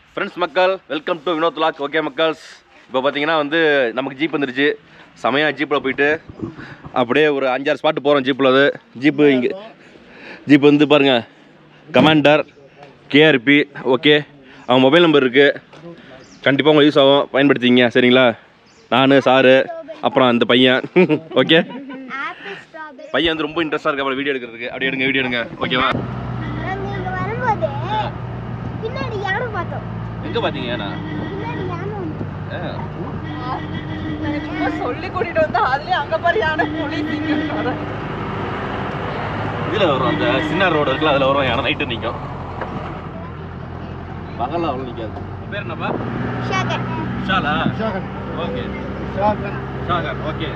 Friends மக்கள் welcome to Vinod vlog okay மக்கள்ஸ் இப்போ பார்த்தீங்கன்னா வந்து நமக்கு ஜீப் வந்துருச்சு செமையாக ஜீப்பில் போயிட்டு அப்படியே ஒரு அஞ்சாறு ஸ்பாட்டு போகிறோம் ஜீப்பில் அது ஜீப்பு இங்கே ஜீப் வந்து பாருங்கள் கமாண்டர் கேஆர்பி ஓகே அவன் மொபைல் நம்பர் இருக்குது கண்டிப்பாக உங்களுக்கு யூஸ் ஆகும் பயன்படுத்திங்க சரிங்களா நான் சாரு அப்புறம் அந்த பையன் ஓகே ஆப்பிள் ஸ்ட்ராபெரி பையன் வந்து ரொம்ப இன்ட்ரெஸ்டாக இருக்கா வீடியோ எடுக்கிறதுக்கு அப்படி எடுங்க வீடியோ எடுங்க ஓகேவா நாங்க இங்க வரும்போது பின்னாடி யானை பார்த்தோம் எங்கே பார்த்தீங்க நான் பின்னாடி யானை வந்து நாங்க சும்மா சொல்லி கூட்டிட்டு வந்தா அதுலயே அங்க பாரு யானை புலி சிங்கம் வர. இதில் வரும் அந்த சின்ன ரோடு இருக்குல்ல அதில் வரும் யானை நைட்டு நிற்கும் பகலில் அவ்வளோ நிற்காது பேர் என்னப்பா ஷாகர் ஷாலா ஓகே ஷாகர் ஓகே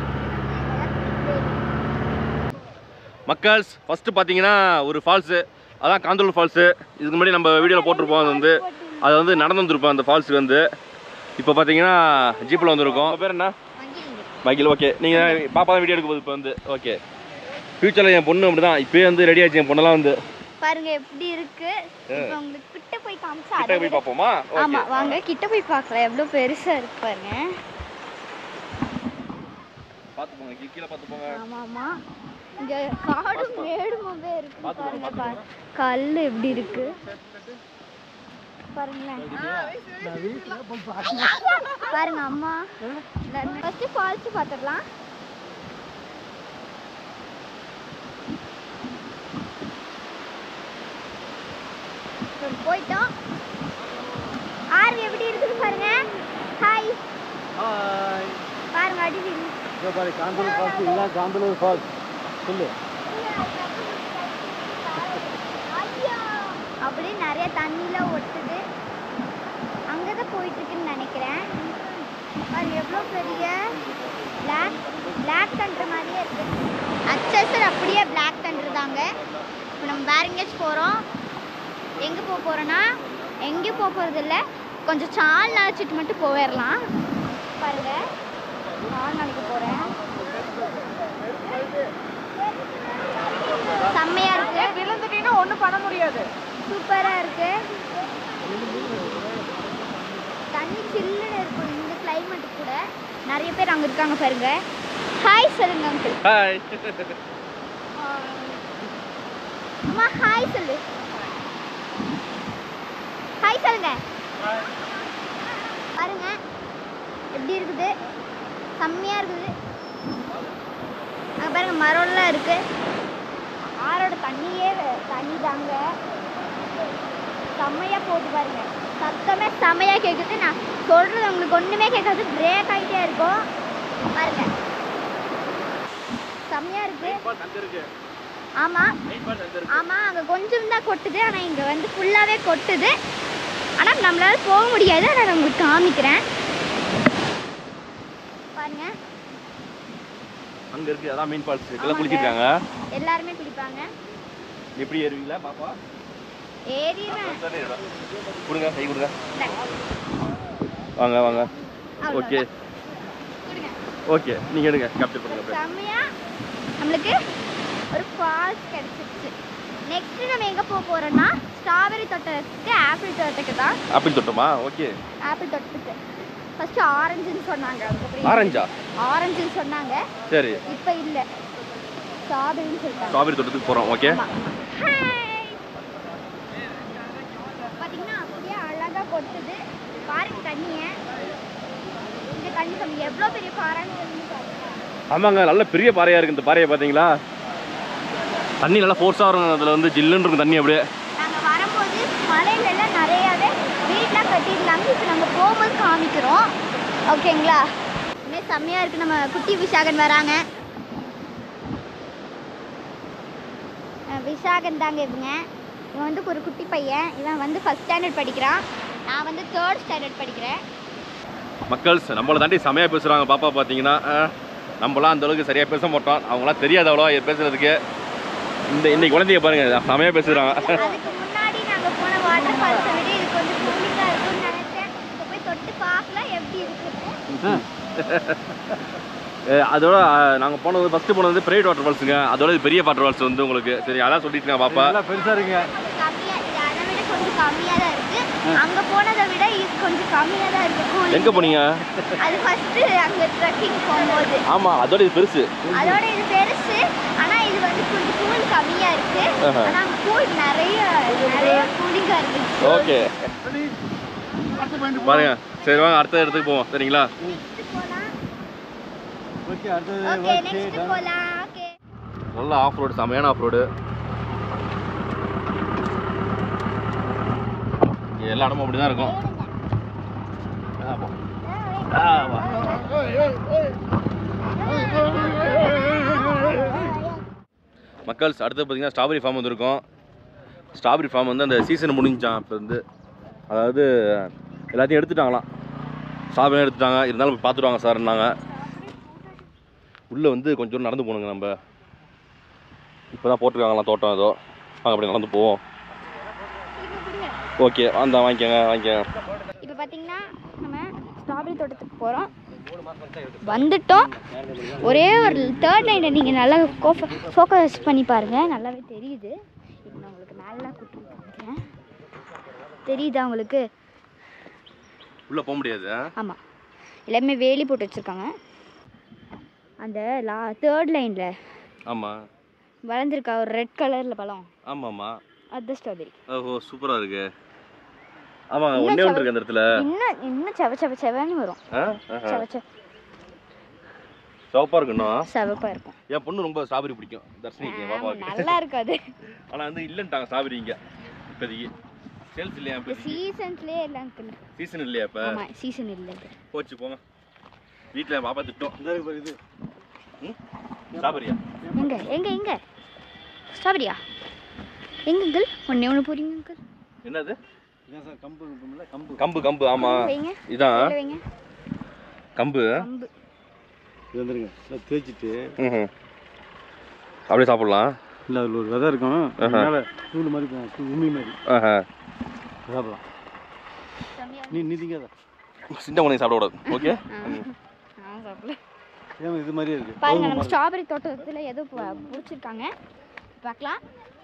மக்கள்ஸ் ஃபஸ்ட்டு பார்த்தீங்கன்னா ஒரு ஃபால்ஸு அதான் காந்தலூர் ஃபால்ஸு இதுக்கு முன்னாடி நம்ம வீடியோவில் போட்டிருப்போம் அது வந்து அது வந்து நடந்து வந்திருப்போம் அந்த ஃபால்ஸுக்கு வந்து இப்போ பார்த்தீங்கன்னா ஜீப்பில் வந்திருக்கோம் உங்க பேர் என்ன மகிழ் ஓகே நீங்கள் பாப்பா தான் வீடியோ எடுக்க போகுது இப்போ வந்து ஓகே ஃப்யூச்சரில் என் பொண்ணு அப்படி தான் இப்போயே வந்து ரெடி ஆச்சு என் பொண்ணெல்லாம் வந்து பாருங்க எப்படி இருக்கு இப்போ உங்களுக்கு கிட்ட போய் காமிச்சா கிட்ட போய் பார்ப்போமா ஆமா ஓகே வாங்க கிட்ட போய் பார்க்கலாம் எவ்வளவு பெருசா இருக்கு பாருங்க பார்த்து போங்க கீ- கீழே பார்த்து போங்க ஆமா ஆமா இங்க காடும் மேடுமாவே இருக்கு பார்த்து போங்க, பாருங்க பாருங்க கல் எப்படி இருக்கு பாருங்களேன் பாருங்க அம்மா ஃபர்ஸ்ட் ஃபால்ஸ் பார்த்துடலாம் சரி, போயிட்டோம் ஆறு எப்படி இருக்குது பாருங்க ஹாய் பாருங்க அடி அப்படியே நிறைய தண்ணியில ஒட்டுது அங்கதான் போயிட்டு இருக்குன்னு நினைக்கிறேன் பாருங்க எவ்வளோ பெரிய பிளாக் பிளாக் தண்டர் மாதிரியே இருக்கு அச்சசர் அப்படியே பிளாக் தண்டர் தாங்க இப்போ நம்ம வேற எங்கேயாச்சும் போகிறோம் எங்கே போக போகிறோன்னா எங்கேயும் போக போகிறது இல்லை கொஞ்சம் சால் நினச்சிட்டு மட்டும் போயிடலாம் பாருங்க சால் நினைக்க போகிறேன் செம்மையாக இருக்கு விழுந்துட்டீங்கன்னா ஒண்ணும் பண்ண முடியாது சூப்பராக இருக்கு தண்ணி சில்லுன்னு இருக்கும் இந்த கிளைமேட்டுக்கு கூட நிறைய பேர் அங்கே இருக்காங்க பாருங்க ஹாய் சொல்லுங்க அங்கிள் ஹாய் அம்மா ஹாய் சொல்லு ஹாய் சொல்லுங்க பாருங்க எப்படி இருக்குது செம்மையா இருக்குது அங்க பாருங்க மரம்லாம் இருக்கு ஆறோட தண்ணியே வே- தண்ணி தாங்க செம்மையா போட்டு பாருங்க சத்தமே செம்மையா கேக்குது நான் சொல்றது உங்களுக்கு ஒண்ணுமே கேட்காது பிரேக் ஆகிட்டே இருக்கும் பாருங்க செம்மையா இருக்கு ஆமா ஆமா அங்க கொஞ்சம் தான் கொட்டுது ஆனா இங்க வந்து ஃபுல்லாவே கொட்டுது ஆனா நம்மளால போக முடியாது ஆனா நான் உங்களுக்கு காமிக்கிறேன் பாருங்க அங்க இருக்கு அதான் மீன் ஃபால்ஸ் எல்லாம் ஆமாங்க. குளிச்சிருக்காங்க எல்லாருமே குளிப்பாங்க எப்படி ஏறுவீங்களா பாப்பா ஏறிடுவேன் கொடுங்க கை கொடுங்க வாங்க வாங்க ஓகே கொடுங்க ஓகே நீங்க எடுங்க கேப்சர் பண்ணுங்க அப்படியே. செம்மையா நம்மளுக்கு ஒரு ஃபால்ஸ் கிடைச்சிருச்சு நெக்ஸ்ட் நம்ம எங்க போக போறோம்னா ஸ்ட்ராபெரி தோட்டத்துக்கு ஆப்பிள் தோட்டத்துக்கு தான் ஆப்பிள் தொட்டோமா ஓகே ஆப்பிள் தோட்டத்துக்கு ஃபர்ஸ்ட் ஆரஞ்சுன்னு சொன்னாங்க அதுக்கப்புறம் ஆரஞ்சா ஆரஞ்சுன்னு சொன்னாங்க சரி இப்போ இல்ல ஸ்ட்ராபெரின்னு சொல்லிட்டாங்க ஸ்ட்ராபெரி தோட்டத்துக்கு போறோம் ஓகே ஆமா. Hi. பாத்தீங்கன்னா அப்படியே அழகா கொட்டுது பாருங்க தண்ணிய இந்த தண்ணி தண்ணி எவ்வளவு பெரிய பாறான்னு தெரிஞ்சு பாருங்க ஆமாங்க நல்ல பெரிய பாறையா இருக்கு இந்த பாறையை பாத்தீங்களா தண்ணி நல்லா ஃபோர்ஸாக வரும் அதில் வந்து ஜில்லுன்னு இருக்கும் தண்ணி அப்படியே நாங்க வரும்போது மலையில எல்லாம் நிறையவே வீட்லாம் கட்டியிருந்தாங்க இப்போ நம்ம போகும்போது காமிக்கிறோம் ஓகேங்களா இன்னும் செம்மையா இருக்கு நம்ம குட்டி விஷாகன் வராங்க அஹ் விஷாகன் தாங்க இவங்க இவன் வந்து ஒரு குட்டி பையன் இவன் வந்து ஃபர்ஸ்ட் ஸ்டாண்டர்ட் படிக்கிறான் நான் வந்து தேர்ட் ஸ்டாண்டர்ட் படிக்கிறேன் மக்கள்ஸ் நம்மளை தாண்டி செமையாக பேசுகிறாங்க பாப்பா பார்த்தீங்கன்னா அஹ், நம்மளாம் அந்த அளவுக்கு சரியாக பேச மாட்டோம் அவங்களாம் தெரியாது அவ்வளோ பேசுறதுக்கு இந்த இன்னைக்கு குழந்தைய பாருங்க செமையாக பேசுகிறாங்க அதுக்கு முன்னாடி நாங்க போன வாட்டர் ஃபால்ஸை விட இது கொஞ்சம் கூலிங்காக இருக்கும்னு நினைச்சேன் இப்போ போய் தொட்டு பார்க்கலாம் எப்படி இருக்குது அஹ் அதோட நாங்கள் போனது ஃபஸ்ட்டு போனது வந்து பிரைவேட் வாட்டர் ஃபால்ஸுங்க அதோட இது பெரிய வாட்டர் ஃபால்ஸ் வந்து உங்களுக்கு சரி அதான் சொல்லிட்டு இருக்கேன் பாப்பா நல்லா பெருசா இருக்குங்க கொஞ்சம் கம்மியா இது அதை விட கொஞ்சம் கம்மியாக தான் இருக்கு அங்க போனதை விட இது கொஞ்சம் கம்மியா தான் இருக்கு cooling. எங்கே போனீங்க அது ஃபர்ஸ்ட் அங்க ட்ரெக்கிங் போகும்போது ஆமா அதோட இது பெருசு அதோட இது பெருசு ஆனா இது வந்து கொஞ்சம் கூல் கம்மியா இருக்கு ஆஹா. ஆனா அங்க கூல் நிறைய நிறைய கூலிங்கா இருந்துச்சு ஓகே பாருங்க சரி வாங்க அடுத்த இடத்துக்கு போவோம் சரிங்களா ஓகே நெக்ஸ்ட் போலாம் ஓகே நல்ல ஆஃப் ரோடு செமையான ஆஃப் ரோடு எல்லா இடமும் அப்படி தான் இருக்கும் ஆ, போ. ஆ, வா. மக்கள்ஸ் அடுத்து பார்த்தீங்கன்னா ஸ்ட்ராபெரி ஃபார்ம் வந்திருக்கோம் ஸ்ட்ராபெரி ஃபார்ம் வந்து அந்த சீசன் முடிஞ்சான் இப்போ வந்து அதாவது எல்லாத்தையும் எடுத்துட்டாங்களாம் ஸ்ட்ராபெரி எடுத்துட்டாங்க இருந்தாலும் போய் பார்த்துட்டு வாங்க சார்னாங்க உள்ளே வந்து கொஞ்சம் தூரம் நடந்து போகணுங்க நம்ம இப்போ தான் போட்டிருக்காங்களாம் தோட்டம் ஏதோ வாங்க அப்படி நடந்து போவோம் ஓகே அந்த வாங்கிக்கோங்க வாங்கிக்கோங்க இப்போ பார்த்தீங்கன்னா நம்ம ஸ்ட்ராபெரி தோட்டத்துக்கு போகிறோம் வந்துட்டோம் ஒரே ஒரு தேர்ட் லைனை நீங்கள் நல்லா ஃபோக்கஸ் பண்ணி பாருங்கள் நல்லாவே தெரியுது இப்போ நான் உங்களுக்கு நல்லா கூட்டி காமிக்கிறேன் தெரியுதா உங்களுக்கு உள்ளே போக முடியாது ஆ? ஆமாம் எல்லாமே வேலி போட்டு வச்சுருக்காங்க அந்த லா தேர்ட் லைனில் ஆமாம் வளர்ந்துருக்கா ஒரு ரெட் கலரில் பழம் ஆமாம்மா அது ஸ்ட்ராபெரி ஓஹோ சூப்பராக இருக்கு ஆமாம் இன்னும் ஒன்றே ஒன்று செவ- இருக்கு அந்த இடத்துல இன்னும் இன்னும் செவ செவ செவன்னு வரும் ஆ ஆஹா. செவ செவ சிவப்பாக இருக்கு இன்னும் செவப்பாக இருக்கும் என் பொண்ணு ரொம்ப ஸ்ட்ராபெரி பிடிக்கும் தர்ஷினிக்கு என் ஆமா, பாப்பாவுக்கு நல்லா இருக்காது ஆனால் வந்து இல்லைன்ட்டாங்க ஸ்ட்ராபெரி இங்கே இப்போதைக்கு சேல்ஸ் இல்லையா இப்போதைக்கு சீசன்ஸ்லேயே எல்லாம் இருக்குன்னு சீசன் இல்லையா இப்போ ஆமாம் சீசன் இல்லை இது. போச்சு போங்க வீட்டில் என் பாப்பா திட்டம் இது ம் ஸ்ட்ராபெரியா எங்க எங்க எங்க ஸ்ட்ராபெரியா எங்க அங்கிள் ஒன்னே ஒன்று போறீங்க அங்கிள் என்னது கம்பு கம்பு ஆமா வைங்க இதான் உள்ள வைங்க கம்பு கம்பு இது வந்துருங்க தேய்ச்சிட்டு ம்ஹும். அப்படியே சாப்பிடலாம் இல்லை அதில் ஒரு விதை இருக்கும் ஆஹா. மேலே தூள் மாதிரி இருக்கும், தூள் உமி மாதிரி ஆஹா. சாப்பிடலாம் நீ நீ திங்காத சின்ன குழந்தைங்க சாப்பிடக்கூடாது ஓகே நான் சாப்பிடல ஏன் இது மாதிரியே இருக்கு பாருங்க நம்ம ஸ்ட்ராபெரி தோட்டத்தில் ஏதோ பு- பிடிச்சிருக்காங்க பார்க்கலாம்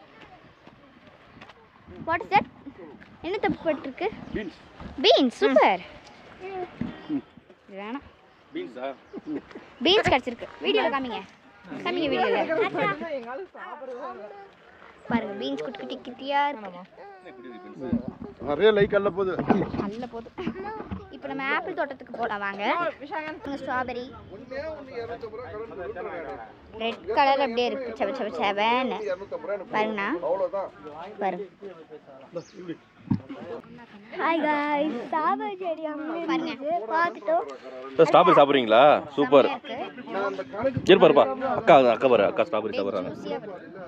வாட் இஸ் தட் என்ன தப்பு பட்டிருக்கு பீன்ஸ் பீன்ஸ் சூப்பர் வேணாம் பீன்ஸா பீன்ஸ் கிடச்சிருக்கு வீடியோவில் காமிங்க காமிங்க வீடியோவில் எங்கால சாப்பிடுறது பாருங்க பீன்ஸ் குட்டி குட்டி குட்டியா இருக்கு நிறைய லைக் அல்ல போகுது நல்ல போதும் இப்போ நம்ம ஆப்பிள் தோட்டத்துக்கு போகலாம் வாங்க ஸ்ட்ராபெரி ரெட் கலர் அப்படியே இருக்கு செவ செவ செவன்னு பாருங்கண்ணா பாருங்க ஹாய் காய்ஸ் ஸ்ட்ராபெரி செடி பாருங்க பார்த்துட்டோம் ஸ்ட்ராபெரி சாப்பிட்றீங்களா சூப்பர் இருக்கு சரி பாருப்பா அக்கா அக்கா பாரு அக்கா ஸ்ட்ராபெரி சாப்பிட்றாங்க ஜூஸியாக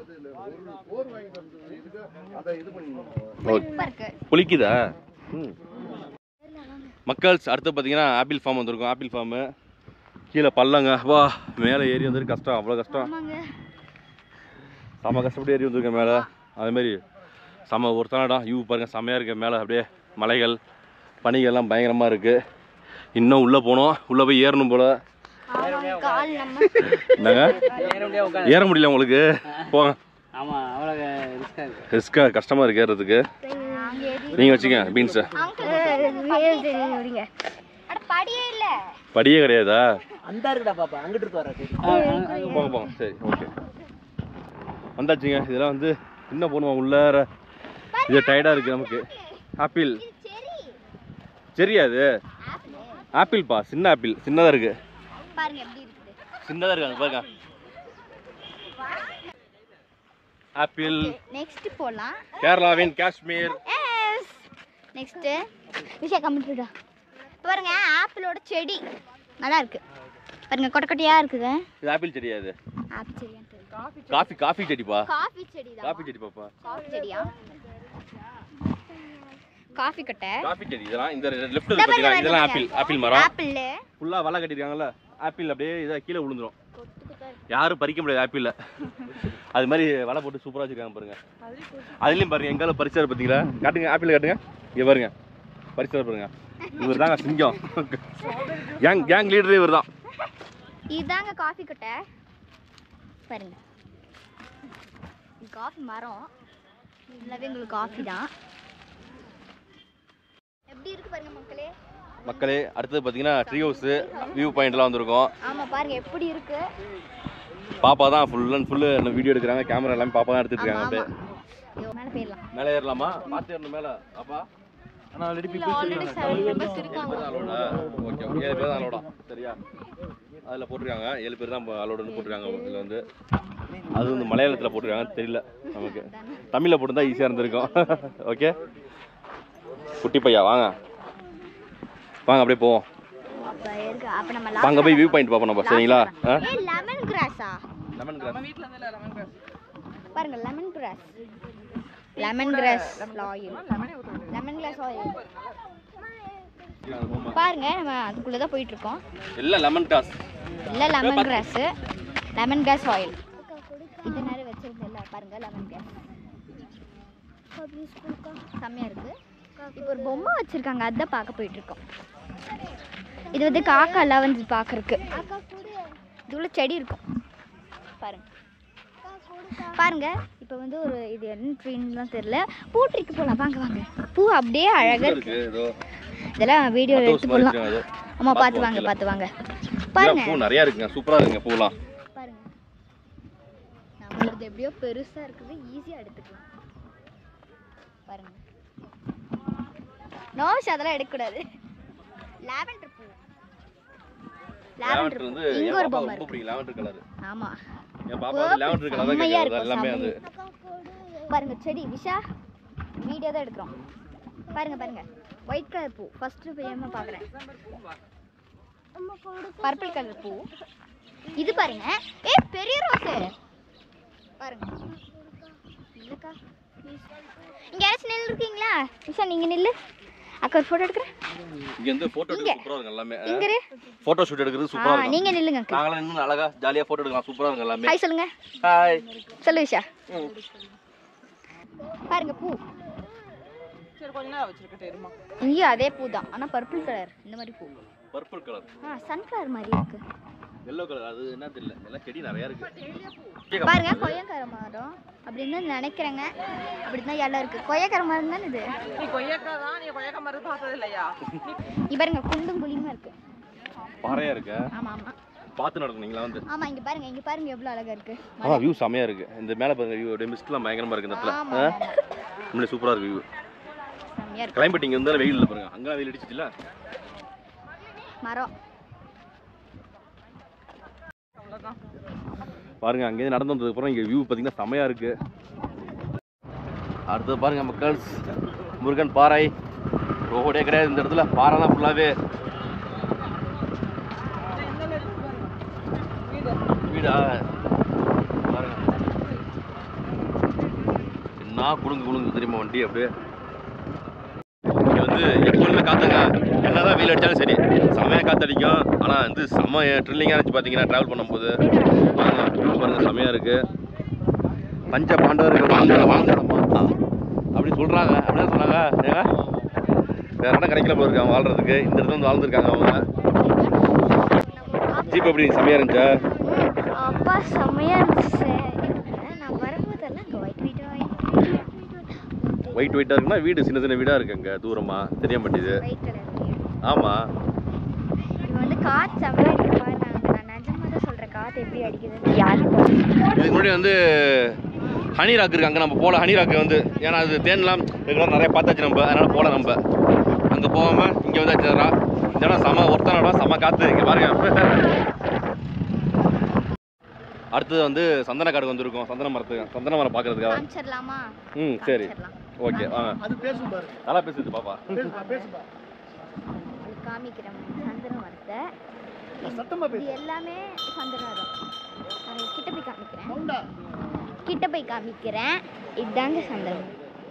வருது ஓகே சூப்பர் இருக்கு புளிக்குதா ம் மக்கள்ஸ் அடுத்து பார்த்தீங்கன்னா ஆப்பிள் ஃபார்ம் வந்திருக்கும் ஆப்பிள் ஃபார்மு கீழே பள்ளங்க வா மேலே ஏறி வந்திருக்கு கஷ்டம் அவ்வளோ கஷ்டம் ஆமாங்க செம்ம கஷ்டப்பட்டு ஏறி வந்திருக்கேன் மேலே அதேமாரி செம்ம ஒருத்தனாடா யூ பாருங்க செம்மையாக இருக்கு மேலே அப்படியே மலைகள் பனிகள்லாம் பயங்கரமாக இருக்குது இன்னும் உள்ளே போனோம் உள்ளே போய் ஏறணும் போல ஆமாங்க கால் நம்ம என்னங்க ஏற முடியல உங்களுக்கு போங்க ஆமாம் அவ்வளோ ரிஸ்காக இருக்குது ரிஸ்க்காக கஷ்டமாக இருக்கு ஏறதுக்கு அங்கே ஏறி நீங்கள் வச்சுங்க பீன்ஸை அங்கிள் அட படியே இல்ல படியே கிடையாதா அந்த இருக்குடா பாப்பா அங்கிட்டு இருக்கு வர போங்க போங்க சரி ஓகே வந்தாச்சுங்க இதெல்லாம் வந்து என்ன பண்ணுவோம் உள்ளார இது டயர்டாக இருக்குது நமக்கு ஆப்பிள் சரி சரியா அது ஆப்பிள் பா சின்ன ஆப்பிள் சின்னதாக இருக்குது பாருங்க எப்படி இருக்குது சின்னதாக இருக்காங்க பாருங்க ஆப்பிள் நெக்ஸ்ட் போலாம் கேரளாவின் காஷ்மீர் எஸ் நெக்ஸ்ட் விஷயா கம்மிட்டுடா பாருங்க ஆப்பிளோட செடி நல்லா இருக்கு பாருங்க கொட்டை கொட்டையா இருக்குது இது ஆப்பிள் செடியா இது ஆப்பிள் செடியான்னு தெரியல காஃபி காஃபி செடிப்பா காஃபி செடி தான் காஃபி செடி பாப்பா காஃபி செடியா காஃபி கொட்டை காஃபி செடி இதெல்லாம் இந்த லெஃப்ட் பார்த்தீங்களா இதெல்லாம் ஆப்பிள் ஆப்பிள் மரம் ஆப்பிள் ஃபுல்லாக வலை கட்டியிருக்காங்கல்ல ஆப்பிள் அப்படியே இதை கீழே விழுந்துரும் யாரும் பறிக்க முடியாது ஆப்பிளில் அது மாதிரி வலை போட்டு சூப்பராக வச்சிருக்காங்க பாருங்க அதுலேயும் பாருங்க எங்கால பறிச்சாரு பார்த்தீங்களா காட்டுங்க ஆப்பிள் காட்டுங்க இங்கே பாருங்க பறிச்சாரு பாருங்க இவர் தாங்க சிங்கம் கேங் கேங் லீடரே இவர் தான் இதாங்க காஃபி கொட்டை பாருங்க இது காஃபி மரம் ஃபுல்லாகவே உங்களுக்கு காஃபி தான் எப்படி இருக்கு பாருங்க மக்களே மக்களே அடுத்தது பார்த்தீங்கன்னா ட்ரீ ஹவுஸு வியூ பாயிண்ட்லாம் வந்திருக்கோம் ஆமா பாருங்க எப்படி இருக்கு பாப்பா தான் ஃபுல் அண்ட் ஃபுல்லு வீடியோ எடுக்கிறாங்க கேமரா எல்லாமே பாப்பா தான் எடுத்துட்டு ஆமா இருக்காங்க ஆமா அப்படியே ஐயோ, மேல போயிடலாம் மேலே ஏறலாமா பார்த்து ஏறணும் மேலே பாப்பா ஆனால் ஆல்ரெடி ஆல்ரெடி செவன் மெம்பர்ஸ் இருக்காங்க ஓகே ஓகே ஏழு பேர் தான் அலோடா சரியா அதில் போட்டிருக்காங்க ஏழு பேர் தான் அலோடுன்னு போட்டிருக்காங்க இதில் வந்து அது வந்து மலையாளத்தில் போட்டிருக்காங்க தெரியல நமக்கு தமிழில் போட்டிருந்தா ஈஸியாக இருந்திருக்கும் ஓகே குட்டி பையா வாங்க வாங்க அப்படியே போவோம் அப்ப இருக்கு அப்ப நம்ம வாங்க போய் வியூ பாயிண்ட் பார்ப்போம் நம்ம சரிங்களா ஆ ஏ லெமன் கிராஸா லெமன் நம்ம வீட்ல இருந்து லெமன் கிராஸ் பாருங்க lemon grass lemon grass oil லெமனே ஊத்துறது லெமன் கிராஸ் ஆயில் பாருங்க நம்ம அதுக்குள்ள தான் போயிட்டு இருக்கோம் இல்லை லெமன் கிராஸ் இல்ல lemon grass lemon grass oil இந்த நேரம் வச்சிருந்தேன்ல பாருங்க லெமன் கிராஸ் செம்மையா இருக்கு இப்போ ஒரு பொம்மை வச்சிருக்காங்க அதான் பார்க்க போயிட்டு இருக்கோம் இது வந்து காக்கா எல்லாம் வந்து பார்க்கறதுக்கு இதுக்குள்ள செடி இருக்கும் பாருங்க பாருங்க இப்போ வந்து ஒரு இது என்ன ட்ரீன்லாம் தெரியல பூட்டிக்கு போகலாம் வாங்க வாங்க பூ அப்படியே அழகா இருக்கு இருக்கு ஏதோ இதெல்லாம் வீடியோ மத்த எடுத்து house மாதிரி போடலாம் இருக்கு அது. ஆமா பார்த்து பார்த்து வாங்க வாங்க. பார்த்து வாங்க இல்ல, பாருங்க பூ நிறையா இருக்குங்க சூப்பராக இருக்குங்க பூலாம் பாருங்க நம்மளது எப்படியோ பெருசா இருக்குது ஈஸியா எடுத்துக்கலாம் பாருங்க நோஸ் அதெல்லாம் எடுக்கக்கூடாது லாவெண்டர் பூ லாவெண்டர் லாவெண்டர் வந்து இங்க என் ஒரு பாப்பா பொம்மை ரொம்ப இருக்கு பிடிக்கும் லாவெண்டர் கலர் ஆமா என் பாப்பா வந்து லாவெண்டர் கலர் தான் செம்மையா கேட்குறது இருக்கும், எல்லாமே அது பாருங்க செடி விஷா வீடியோ தான் எடுக்கிறோம் பாருங்க பாருங்க ஒயிட் கலர் பூ ஃபர்ஸ்ட் பையமா பாக்குறேன் பர்பிள் கலர் பூ இது பாருங்க ஏ பெரிய ரோஸ் பாருங்க இல்லக்கா இங்க யாராச்சும் நில்லு இருக்கீங்களா விஷா நீங்க நில்லு அக்கா ஒரு போட்டோ எடுக்கிறேன் இங்க இருந்து போட்டோ இங்க. எடுக்க சூப்பரா இருக்கும் எல்லாமே இங்க இரு. போட்டோ ஷூட் எடுக்கிறது ஆ சூப்பரா இருக்கும் நீங்க நில்லுங்க அக்கா நாங்களாம் இன்னும் அழகா ஜாலியா போட்டோ எடுக்கலாம் சூப்பரா இருக்கும் எல்லாமே ஹாய் சொல்லுங்க ஹாய் சொல்லு விஷா பாருங்க பூ சரி கொஞ்ச நேரம் வச்சிருக்கட்டே இருமா இங்கேயும் அதே பூ தான் ஆனா பர்பிள் கலர் இந்த மாதிரி பூ பர்பிள் கலர் ஆ சன்ஃப்ளவர் மாதிரி இருக்கு எல்லோ கலர் அது என்ன தெரியல எல்லாம் செடி நிறைய இருக்கு பாருங்க கொய்யாக்கார மரம் அப்படின்னு நினைக்கிறேங்க அப்படிதான் இலை இருக்கு கொய்யாக்கார மரம் தானே இது நீ கொய்யாக்கா தான் நீ கொய்யாக்கா மருந்து பார்த்தது இல்லையா இங்க பாருங்க குண்டும் குழியுமா இருக்கு பாறையா இருக்கு ஆமா ஆமா பார்த்து நடக்கும் நீங்களா வந்து ஆமா இங்க பாருங்க இங்க பாருங்க எவ்வளவு அழகா இருக்கு ஆ வியூ செமையா இருக்கு இந்த மேல பாருங்க வியூ அப்படியே மிஸ்ட்லாம் பயங்கரமா இருக்கு இந்த இடத்துல ஆமா ஆ? ஆமா. உண்மையிலே சூப்பரா இருக்கு வியூ செம்மையா இருக்கு கிளைமேட் இங்க இருந்தாலும் வெயில் இல்லை பாருங்க அங்கெல்லாம் வெயில் அடிச்சிச்சுல மரம் அவ்வளவுதான் பாருங்க அங்கேருந்து நடந்து வந்ததுக்கு அப்புறம் இங்க வியூ பாத்தீங்கன்னா செமையா இருக்கு அடுத்தது பாருங்க மக்கள்ஸ் முருகன் பாறை ரோடே கிடையாது இந்த இடத்துல பாறை தான் ஃபுல்லாவே வீடா பாருங்க என்ன குலுங்கு குலுங்கு தெரியுமா வண்டி அப்படியே இங்க வந்து எப்பொழுதுமே காத்துங்க என்னதான் வெயில் அடிச்சாலும் சரி செமையாக காத்தடிக்கும் ஆனால் வந்து செம்ம ட்ரில்லிங்காக இருந்துச்சு பார்த்தீங்கன்னா ட்ராவல் பண்ணும்போது பாருங்க பாருங்க செமையாக இருக்கு பஞ்ச பாண்டவர்கள் வாழ்ந்த வாழ்ந்தடமா அப்படி சொல்கிறாங்க அப்படிதான் சொன்னாங்க ஏங்க வேற இடம் கிடைக்கல போல இருக்கு அவங்க வாழ்றதுக்கு இந்த இடத்துல வந்து வாழ்ந்துருக்காங்க அவங்க ஜீப் எப்படி செமையாக இருந்துச்சா அப்பா செம்மையா இருந்துச்சு நான் வரும்போதெல்லாம் இங்க ஒயிட் ஒயிட் ஒயிட் ஒயிட்டாக இருக்குன்னா வீடு சின்ன சின்ன வீடாக இருக்கு அங்கே தூரமாக தெரிய மாட்டேங்குது ஒயிட் கலர் ஆமாம் இது வந்து காத்து செம்மையா அடிக்குது பாருங்க நான் நிஜமா தான் சொல்றேன் காத்து எப்படி அடிக்குதுன்னு யாருக்கு இதுக்கு முன்னாடி வந்து ஹனி ராக் இருக்கு அங்கே நம்ம போகல ஹனி ராக்கு வந்து ஏன்னா அது தேன்லாம் இதுக்கெல்லாம் நிறைய பார்த்தாச்சு நம்ம அதனால போகல நம்ம அங்கே போகாமல் இங்கே வந்தாச்சு நேரா இந்த இடம் செம ஒருத்தன இடம் செம காற்று இங்கே பாருங்க அடுத்தது வந்து சந்தன காடுக்கு வந்திருக்கோம் சந்தன மரத்துக்கு சந்தன மரம் பார்க்கறதுக்காக காமிச்சிடலாமா ம் சரி காமிச்சிடலாம். ஓகே வாங்க அது பேசும் பாரு நல்லா பேசுது பாப்பா பேசுப்பா பேசுப்பா இது காமிக்கிறேன் சந்தன மரத்தை சத்தமா இது எல்லாமே சந்தன மரம் நான் கிட்ட போய் காமிக்கிறேன் சவுண்டா கிட்ட போய் காமிக்கிறேன் இதாங்க சந்தனம்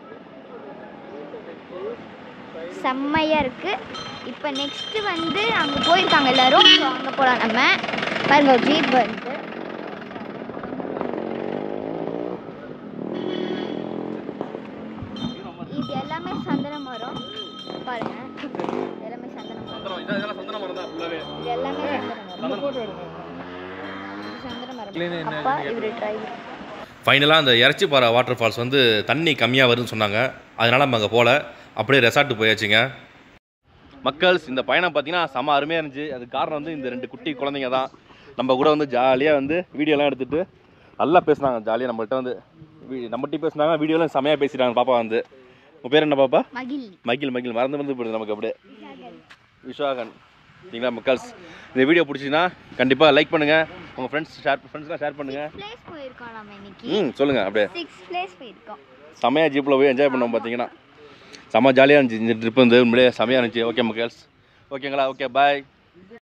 செம்மையா இருக்கு இப்போ நெக்ஸ்ட் வந்து அங்க போயிருக்காங்க எல்லாரும் ஸோ அங்க போலாம் நம்ம பாருங்க ஒரு ஜீப் வந்து இது எல்லாமே சந்தன மரம் பாருங்க இது எல்லாமே சந்தன மரம் இதெல்லாம் சந்தன மரம் தான் ஃபுல்லாகவே இது எல்லாமே சந்தன மரம் இது சந்தன மரம் அப்பா இவரு டிரைவர் ஃபைனலாக அந்த இறச்சிப்பாறை வாட்டர் ஃபால்ஸ் வந்து தண்ணி கம்மியாக வருதுன்னு சொன்னாங்க அதனால் நம்ம அங்கே போகல அப்படியே ரெசார்ட்டு போயாச்சுங்க மக்கள்ஸ் இந்த பயணம் பார்த்தீங்கன்னா செம அருமையாக இருந்துச்சு அது காரணம் வந்து இந்த ரெண்டு குட்டி குழந்தைங்க தான் நம்ம கூட வந்து ஜாலியாக வந்து வீடியோலாம் எடுத்துகிட்டு நல்லா பேசுனாங்க ஜாலியாக நம்மள்ட்ட வந்து வீ- நம்மகிட்ட பேசுனாங்க வீடியோலாம் செமையாக பேசிட்டாங்க பாப்பா வந்து உங்கள் பேர் என்ன பாப்பா மகிழ் மகிழ் மகிழ் மறந்து மறந்து போயிடுது நமக்கு அப்படியே விஷாகன் சரிங்களா மக்கள்ஸ் இந்த வீடியோ பிடிச்சிங்கன்னா கண்டிப்பாக லைக் பண்ணுங்கள் உங்கள் ஃப்ரெண்ட்ஸ் ஷேர் ஃப்ரெண்ட்ஸ்லாம் ஷேர் பண்ணுங்கள் பிளேஸ் போயிருக்கோம் நம்ம இன்னைக்கு ம் சொல்லுங்கள் அப்படியே சிக்ஸ் பிளேஸ் போயிருக்கோம் செமையாக ஜீப்பில் போய் என்ஜாய் பண்ணோம் பார்த்தீங்கன்னா செம்ம ஜாலியாக இருந்துச்சு இந்த ட்ரிப் வந்து உண்மையிலேயே செமையாக இருந்துச்சு ஓகே மக்கள்ஸ் ஓகேங்களா ஓகே பாய்